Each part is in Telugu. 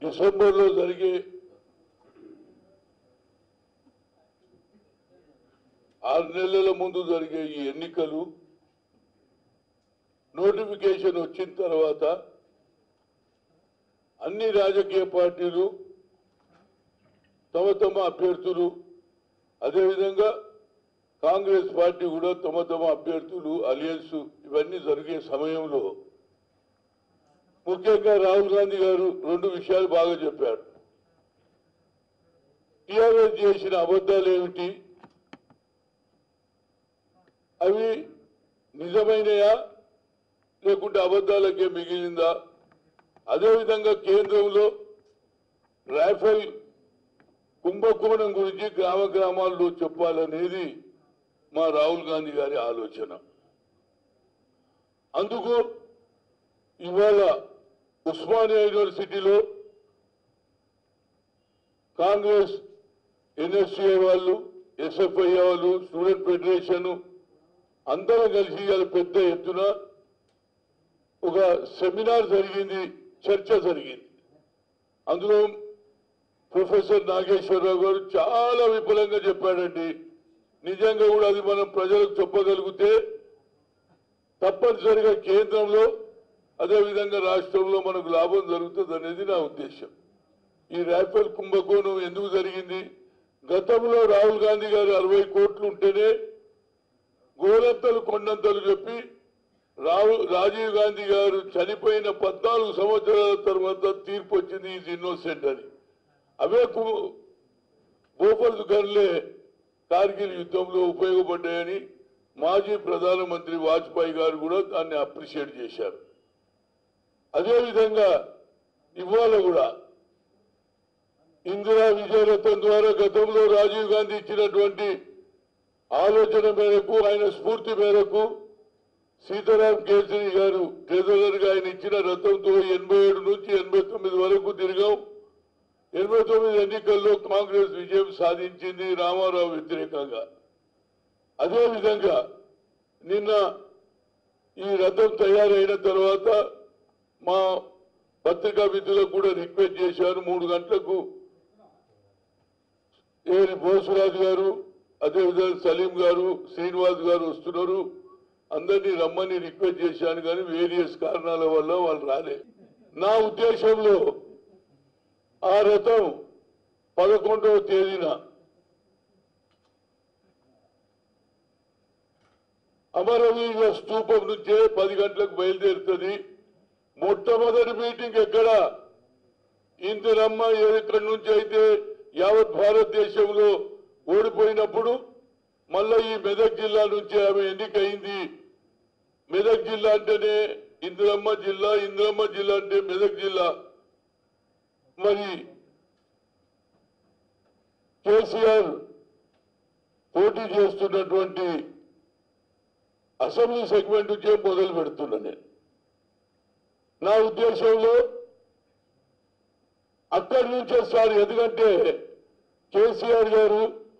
డిసెంబర్లో జరిగే ఆరు నెలల ముందు జరిగే ఈ ఎన్నికలు నోటిఫికేషన్ వచ్చిన తర్వాత అన్ని రాజకీయ పార్టీలు తమ తమ అభ్యర్థులు అదేవిధంగా కాంగ్రెస్ పార్టీ కూడా తమ తమ అభ్యర్థులు అలియన్స్ ఇవన్నీ జరిగే సమయంలో ముఖ్యంగా రాహుల్ గాంధీ గారు రెండు విషయాలు బాగా చెప్పారు టీఆర్ఎస్ చేసిన అబద్ధాలు ఏమిటి అవి నిజమైనయా లేకుంటే అబద్ధాలకే మిగిలిందా అదేవిధంగా కేంద్రంలో రాఫెల్ కుంభకోణం గురించి గ్రామ గ్రామాల్లో చెప్పాలనేది మా రాహుల్ గాంధీ గారి ఆలోచన అందుకు ఇవాళ ఉస్మానియా యూనివర్సిటీలో కాంగ్రెస్ ఎన్ఎస్సీఐ వాళ్ళు ఎస్ఎఫ్ఐ వాళ్ళు స్టూడెంట్ ఫెడరేషన్ అందరం కలిసి ఇవాళ పెద్ద ఎత్తున ఒక సెమినార్ జరిగింది చర్చ జరిగింది అందులో ప్రొఫెసర్ నాగేశ్వరరావు గారు చాలా విపులంగా చెప్పాడండి నిజంగా కూడా అది మనం ప్రజలకు చెప్పగలిగితే తప్పనిసరిగా కేంద్రంలో అదేవిధంగా రాష్ట్రంలో మనకు లాభం జరుగుతుంది అనేది నా ఉద్దేశం ఈ రాఫెల్ కుంభకోణం ఎందుకు జరిగింది గతంలో రాహుల్ గాంధీ గారు అరవై కోట్లు ఉంటేనే గోరంతలు కొండంతలు చెప్పి రాహుల్ రాజీవ్ గాంధీ గారు చనిపోయిన పద్నాలుగు సంవత్సరాల తర్వాత తీర్పు వచ్చింది ఈజ్ ఇన్నోసెంట్ అని అవే కు- భోపాల్ గన్లే కార్గిల్ యుద్ధంలో ఉపయోగపడ్డాయని మాజీ ప్రధానమంత్రి వాజ్పేయి గారు కూడా దాన్ని అప్రిషియేట్ చేశారు అదేవిధంగా ఇవాళ కూడా ఇందిరా విజయరథం ద్వారా గతంలో రాజీవ్ గాంధీ ఇచ్చినటువంటి ఆలోచన మేరకు ఆయన స్ఫూర్తి మేరకు సీతారాం కేసరి గారు ట్రెజరర్ గా ఆయన ఇచ్చిన రథంతో ఎనభై ఏడు నుంచి ఎనభై తొమ్మిది వరకు తిరిగాం ఎనభై తొమ్మిది ఎన్నికల్లో కాంగ్రెస్ విజయం సాధించింది రామారావు వ్యతిరేకంగా అదేవిధంగా నిన్న ఈ రథం తయారైన తర్వాత మా పత్రికా విధులకు కూడా రిక్వెస్ట్ చేశారు మూడు గంటలకు ఏరి బోసురాజు గారు అదేవిధంగా సలీం గారు శ్రీనివాస్ గారు వస్తున్నారు అందరినీ రమ్మని రిక్వెస్ట్ చేశాను కానీ వేరియస్ కారణాల వల్ల వాళ్ళు రాలే నా ఉద్దేశంలో ఆ రథం పదకొండవ తేదీన అమరవీరుల స్తూపం నుంచే పది గంటలకు బయలుదేరుతుంది మొట్టమొదటి మీటింగ్ ఎక్కడ ఇందిరమ్మ ఎక్కడి నుంచి అయితే యావత్ భారతదేశంలో ఓడిపోయినప్పుడు మళ్ళా ఈ మెదక్ జిల్లా నుంచి ఆమె ఎన్నికయింది మెదక్ జిల్లా అంటేనే ఇందిరమ్మ జిల్లా ఇందిరమ్మ జిల్లా అంటే మెదక్ జిల్లా మరి కేసీఆర్ పోటీ చేస్తున్నటువంటి అసెంబ్లీ సెగ్మెంట్ నుంచే మొదలు పెడుతున్నా నేను నా ఉద్దేశంలో అక్కడి నుంచే సార్ ఎందుకంటే కేసీఆర్ గారు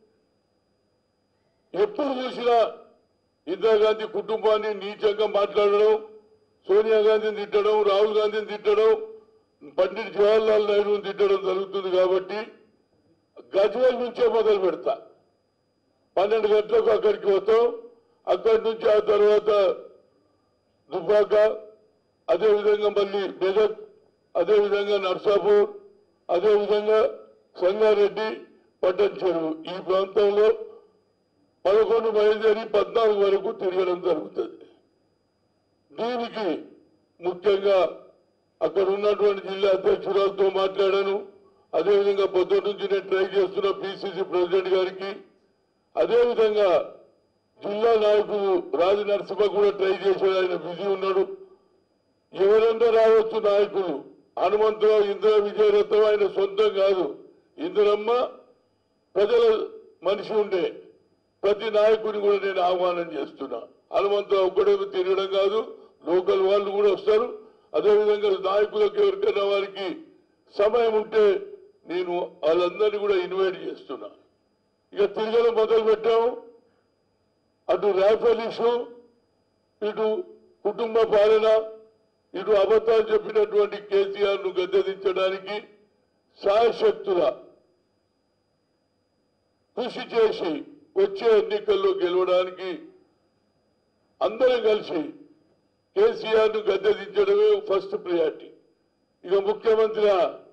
ఎప్పుడు చూసినా ఇందిరాగాంధీ కుటుంబాన్ని నీచంగా మాట్లాడడం సోనియా గాంధీని తిట్టడం రాహుల్ గాంధీని తిట్టడం పండిట్ జవహర్లాల్ నెహ్రూని తిట్టడం జరుగుతుంది కాబట్టి గజ్వేల్ నుంచే మొదలు పెడతా పన్నెండు గంటలకు అక్కడికి పోతాం అక్కడి నుంచి ఆ తర్వాత దుబ్బాక అదేవిధంగా మళ్ళీ మెదక్ అదేవిధంగా నర్సాపూర్ అదేవిధంగా సంగారెడ్డి పట్టణ్ చెరువు ఈ ప్రాంతంలో పదకొండు బయలుదేరి పద్నాలుగు వరకు తిరగడం జరుగుతుంది దీనికి ముఖ్యంగా అక్కడ ఉన్నటువంటి జిల్లా అధ్యక్షురాలతో మాట్లాడాను అదేవిధంగా పొద్దున్న నుంచి నేను ట్రై చేస్తున్న పిసిసి ప్రెసిడెంట్ గారికి అదేవిధంగా జిల్లా నాయకులు రాజు నరసింహ కూడా ట్రై చేశాడు ఆయన బిజీ ఉన్నాడు ఎవరైనా రావచ్చు నాయకులు హనుమంతరావు ఇందిరా విజయరథం ఆయన సొంతం కాదు ఇందిరమ్మ ప్రజల మనిషి ఉండే ప్రతి నాయకుని కూడా నేను ఆహ్వానం చేస్తున్నా హనుమంతరావు ఒక్కడే తిరగడం కాదు లోకల్ వాళ్ళు కూడా వస్తారు అదేవిధంగా నాయకులకు ఎవరికైనా వారికి సమయం ఉంటే నేను వాళ్ళందరినీ కూడా ఇన్వైట్ చేస్తున్నా ఇక తిరగడం మొదలు పెట్టాము అటు రాఫెల్ ఇష్యూ ఇటు కుటుంబ పాలన ఇటు అబద్ధాలు చెప్పినటువంటి కేసీఆర్ ను గద్దెదించడానికి శాయశక్తుల కృషి చేసి వచ్చే ఎన్నికల్లో గెలవడానికి అందరం కలిసి కేసీఆర్ ను గద్దెదించడమే ఫస్ట్ ప్రియారిటీ ఇక ముఖ్యమంత్రి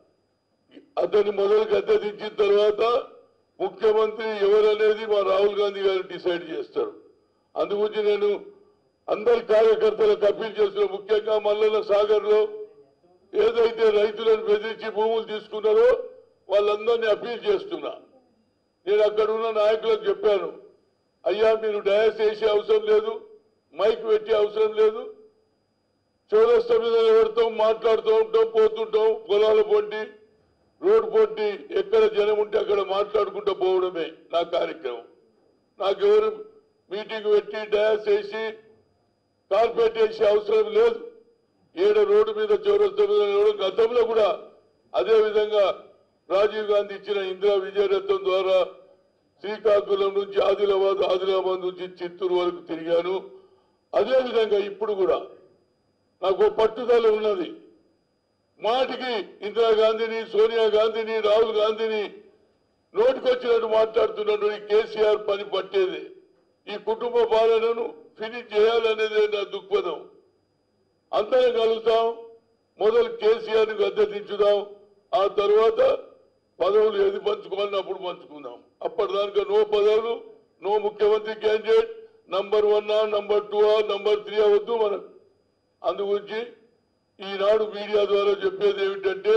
అతన్ని మొదలు గద్దెదించిన తర్వాత ముఖ్యమంత్రి ఎవరనేది మా రాహుల్ గాంధీ గారు డిసైడ్ చేస్తారు అందుగురించి నేను అందరి కార్యకర్తలకు అప్పీల్ చేస్తున్న ముఖ్యంగా మల్లన్న సాగర్ లో ఏదైతే రైతులను బెదిరించి భూములు తీసుకున్నారో వాళ్ళందరినీ అప్పీల్ చేస్తున్నా నేను అక్కడ ఉన్న నాయకులకు చెప్పాను అయ్యా మీరు డయాస్ వేసే అవసరం లేదు మైక్ పెట్టే అవసరం లేదు చౌరస్తా మీద నిలబడతాం మాట్లాడుతూ ఉంటాం పోతుంటాం పొలాల పొంటి రోడ్డు పొంటి ఎక్కడ జనం ఉంటే అక్కడ మాట్లాడుకుంటూ పోవడమే నా కార్యక్రమం నాకెవరు మీటింగ్ పెట్టి డయాస్ వేసి కార్పెట్ వేసే అవసరం లేదు ఏడ రోడ్డు మీద చౌరస్తా మీద నిలబడడం గతంలో కూడా అదే విధంగా రాజీవ్ గాంధీ ఇచ్చిన ఇందిరా విజయరథం ద్వారా శ్రీకాకుళం నుంచి ఆదిలాబాద్ ఆదిలాబాద్ నుంచి చిత్తూరు వరకు తిరిగాను అదే విధంగా ఇప్పుడు కూడా నాకు ఓ పట్టుదల ఉన్నది మాటికి ఇందిరాగాంధీని సోనియా గాంధీని రాహుల్ గాంధీని నోటికొచ్చినట్టు మాట్లాడుతున్నాడు ఈ కేసీఆర్ పని పట్టేది ఈ కుటుంబ పాలనను ఫినిష్ చేయాలనేదే నా దృక్పథం అందరం కలుగుతాం మొదలు కేసీఆర్ ని గద్దెదించుదాం ఆ తర్వాత పదవులు ఏది పంచుకోవాలన్నప్పుడు పంచుకుందాం అప్పటిదాకా నో పదవులు నో ముఖ్యమంత్రి candidate number one number two number three అవద్దు మనకు అందుగురించి ఈనాడు మీడియా ద్వారా చెప్పేది ఏమిటంటే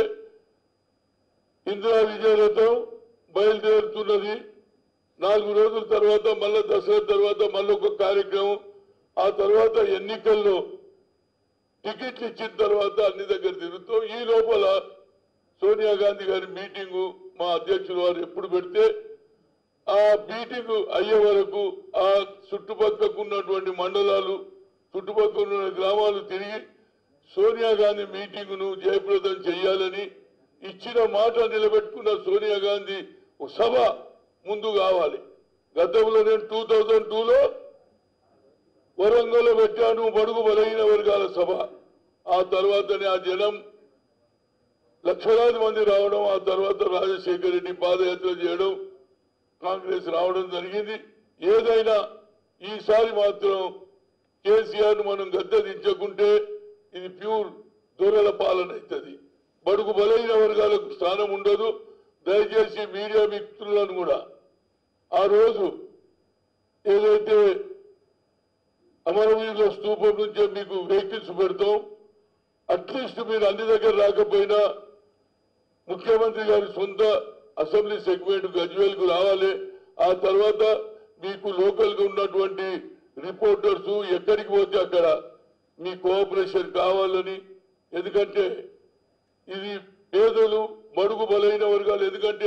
ఇందిరా విజయరథం బయలుదేరుతున్నది నాలుగు రోజుల తర్వాత మళ్ళా దసరా తర్వాత మళ్ళీ ఒక కార్యక్రమం ఆ తర్వాత ఎన్నికల్లో టికెట్లు ఇచ్చిన తర్వాత అన్ని దగ్గర తిరుగుతాం ఈ లోపల సోనియా గాంధీ గారి మీటింగు మా అధ్యక్షులు వారు ఎప్పుడు పెడితే ఆ మీటింగ్ అయ్యే వరకు ఆ చుట్టుపక్కల ఉన్నటువంటి మండలాలు చుట్టుపక్కల ఉన్న గ్రామాలు తిరిగి సోనియా గాంధీ మీటింగ్ ను జయప్రదం చేయాలని ఇచ్చిన మాట నిలబెట్టుకున్న సోనియా గాంధీ ఒక సభ ముందు కావాలి గతంలో నేను టూ థౌజండ్ టూలో వరంగల్లో పెట్టాను బడుగు బలహీన వర్గాల సభ ఆ తర్వాతనే ఆ జనం లక్షలాది మంది రావడం ఆ తర్వాత రాజశేఖర రెడ్డి పాదయాత్ర చేయడం కాంగ్రెస్ రావడం జరిగింది ఏదైనా ఈసారి మాత్రం కేసీఆర్ ను మనం గద్దెదించకుంటే ఇది ప్యూర్ దొరల పాలన అవుతుంది బడుగు బలైన వర్గాలకు స్థానం ఉండదు దయచేసి మీడియా మిత్రులను కూడా ఆ రోజు ఏదైతే అమరవీరుల స్తూపం నుంచే మీకు వెహికల్స్ పెడతాం అట్లీస్ట్ మీరు అన్ని దగ్గర రాకపోయినా ముఖ్యమంత్రి గారి సొంత అసెంబ్లీ సెగ్మెంట్ గజ్వేల్ కు రావాలి ఆ తర్వాత మీకు లోకల్ గా ఉన్నటువంటి రిపోర్టర్స్ ఎక్కడికి పోతే అక్కడ మీ కోఆపరేషన్ కావాలని ఎందుకంటే ఇది పేదలు బడుగు బలైన వర్గాలు ఎందుకంటే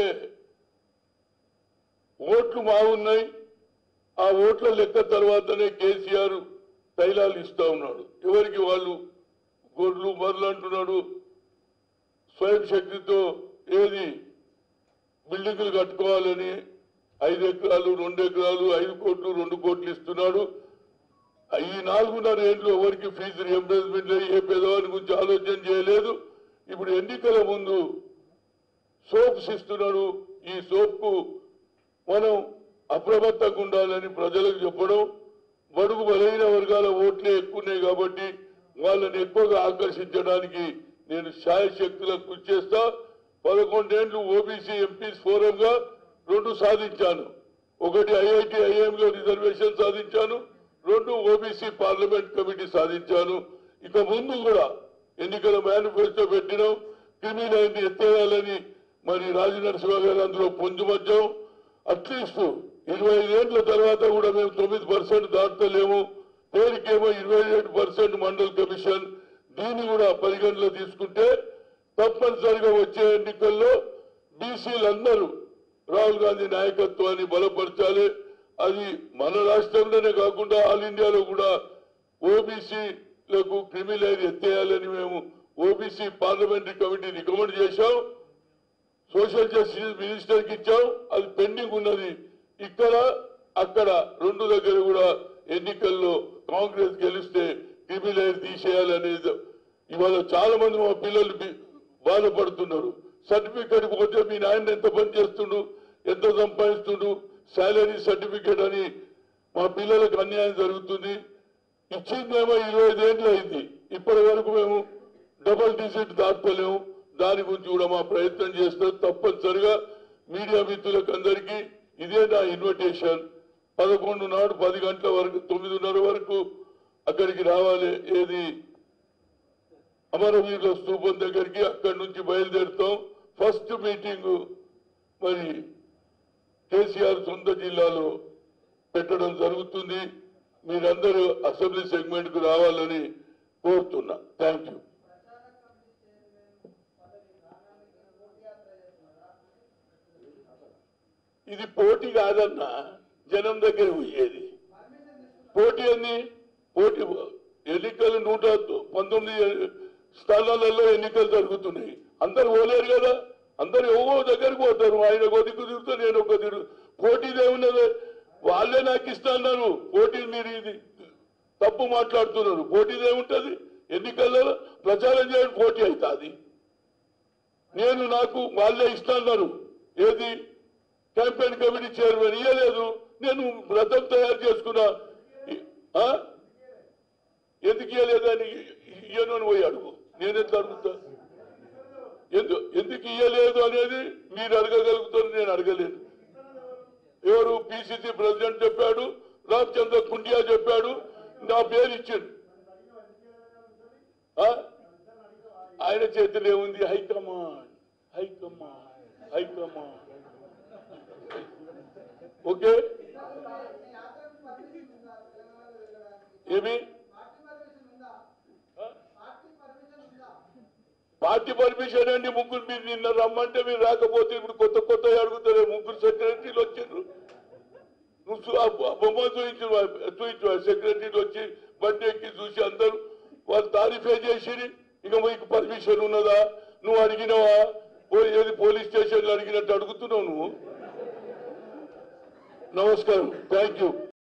ఓట్లు బాగున్నాయి ఆ ఓట్ల లెక్క తర్వాతనే కేసీఆర్ తైలాలు ఇస్తా ఉన్నాడు ఎవరికి వాళ్ళు గొర్రెలు బర్రెలు అంటున్నాడు స్వయం శక్తితో ఏది బిల్డింగులు కట్టుకోవాలని ఐదు ఎకరాలు రెండు ఎకరాలు ఐదు కోట్లు రెండు కోట్లు ఇస్తున్నాడు ఈ నాలుగున్నర ఏళ్ళు ఎవరికి ఫీజు రియంబర్స్మెంట్ ఏ పేదవాడి గురించి ఆలోచన చేయలేదు ఇప్పుడు ఎన్నికల ముందు సోప్స్ ఇస్తున్నాడు ఈ సోప్కు మనం అప్రమత్తంగా ఉండాలని ప్రజలకు చెప్పడం బడుగు బలైన వర్గాల ఓట్లే ఎక్కువ ఉన్నాయి కాబట్టి వాళ్ళని ఎక్కువగా ఆకర్షించడానికి నేను శాయశక్తులకు కృషి చేస్తా పదకొండేళ్లు ఓబీసీ ఎంపీస్ ఫోరంగా రెండు సాధించాను ఒకటి ఐఐటి ఐఎంలో రిజర్వేషన్ సాధించాను రెండు ఓబీసీ పార్లమెంట్ కమిటీ సాధించాను ఇక ముందు కూడా ఎన్నికల మేనిఫెస్టో పెట్టినాం క్రిమినల్ ఎత్తేయాలని మరి రాజనరసింహ గారు అందులో పొందుమర్చాం అట్లీస్ట్ ఇరవై ఐదేళ్ల తర్వాత కూడా మేము తొమ్మిది పర్సెంట్ దాటలేము పేరుకేమో ఇరవై ఏడు పర్సెంట్ మండల్ కమిషన్ దీన్ని కూడా పరిగణలో తీసుకుంటే తప్పనిసరిగా వచ్చే ఎన్నికల్లో బీసీలందరూ రాహుల్ గాంధీ నాయకత్వాన్ని బలపరచాలి అది మన రాష్ట్రంలోనే కాకుండా ఆల్ ఇండియాలో కూడా ఓబీసీలకు క్రిమినల్ ఎత్తేయాలని మేము ఓబీసీ పార్లమెంటరీ కమిటీ రికమెండ్ చేశాం సోషల్ జస్టిస్ మినిస్టర్ కి ఇచ్చాం అది పెండింగ్ ఉన్నది ఇక్కడ అక్కడ రెండు దగ్గర కూడా ఎన్నికల్లో కాంగ్రెస్ గెలిస్తే క్రిమినల్ తీసేయాలనేది ఇవాళ చాలా మంది మా పిల్లలు బి- బాధపడుతున్నారు సర్టిఫికేట్ పోతే మీ నాయన ఎంత పని చేస్తుండు ఎంత సంపాదిస్తుండు శాలరీ సర్టిఫికేట్ అని మా పిల్లలకు అన్యాయం జరుగుతుంది ఇచ్చిందేమో ఇరవై ఐదేళ్ళు అయింది ఇప్పటి వరకు మేము డబుల్ డిజిట్ దాటుకోలేము దాని గురించి కూడా మా ప్రయత్నం చేస్తాం తప్పనిసరిగా మీడియా మిత్రులకు అందరికీ ఇదే నా ఇన్విటేషన్ పదకొండు నాడు పది గంటల వరకు తొమ్మిదిన్నర వరకు అక్కడికి రావాలి ఏది అమరవీరుల స్తూపం దగ్గరికి అక్కడి నుంచి బయలుదేరుతాం ఫస్ట్ మీటింగ్ మరి కేసీఆర్ సొంత జిల్లాలో పెట్టడం జరుగుతుంది మీరందరూ అసెంబ్లీ సెగ్మెంట్ కు రావాలని కోరుతున్నా థ్యాంక్ యూ ఇది పోటీ కాదన్నా జనం దగ్గర పోయేది పోటీ అని పోటీ ఎన్నికలు నూట పంతొమ్మిది స్థానాలలో ఎన్నికలు జరుగుతున్నాయి అందరు పోలేరు కదా అందరు ఎవరో దగ్గరికి పోతారు ఆయన ఒక దిక్కు తిరుగుతా నేను ఒక తిరుగు పోటీదేమున్నది వాళ్ళే నాకు ఇస్తున్నారు పోటీ మీరు ఇది తప్పు మాట్లాడుతున్నారు పోటీదేముంటది ఎన్నికల్లో ప్రచారం చేయడం పోటీ అవుతుంది నేను నాకు వాళ్ళే ఇస్తున్నారు ఏది క్యాంపెయిన్ కమిటీ చైర్మన్ ఇయ్యలేదు నేను వ్రతం తయారు చేసుకున్నా ఇ- ఆ? ఎందుకు ఇయ్యలేదని ఇయ్యను అని పోయి అడుగు నేను ఎట్లా అడుగుతా ఎందు ఎందుకు ఇయ్యలేదు అనేది మీరు అడగగలుగుతారు నేను అడగలేను ఎవరు పిసిసి ప్రెసిడెంట్ చెప్పాడు రామచంద్ర కుండియా చెప్పాడు నా పేరు ఇచ్చాడు ఆ? ఆయన చేతిలో ఏముంది హైకమాండ్ హైకమాండ్ హైకమాండ్ ఓకే ఏమి ఆ? పార్టీ పర్మిషన్ అండి ముగ్గురు మీరు నిన్న రమ్మంటే మీరు రాకపోతే ఇప్పుడు కొత్త కొత్త అడుగుతారు ముగ్గురు సెక్రటరీలు వచ్చారు నువ్వు చూ- ఆ బొ- బొమ్మ చూయించు చూయించు సెక్రటరీలు వచ్చి బండి ఎక్కి చూసి అందరూ వాళ్ళు తారీఫే చేసి ఇక మీకు పర్మిషన్ ఉన్నదా నువ్వు అడిగినవా పో- ఏది పోలీస్ స్టేషన్లో అడిగినట్టు అడుగుతున్నావు నువ్వు నమస్కారం థ్యాంక్ యూ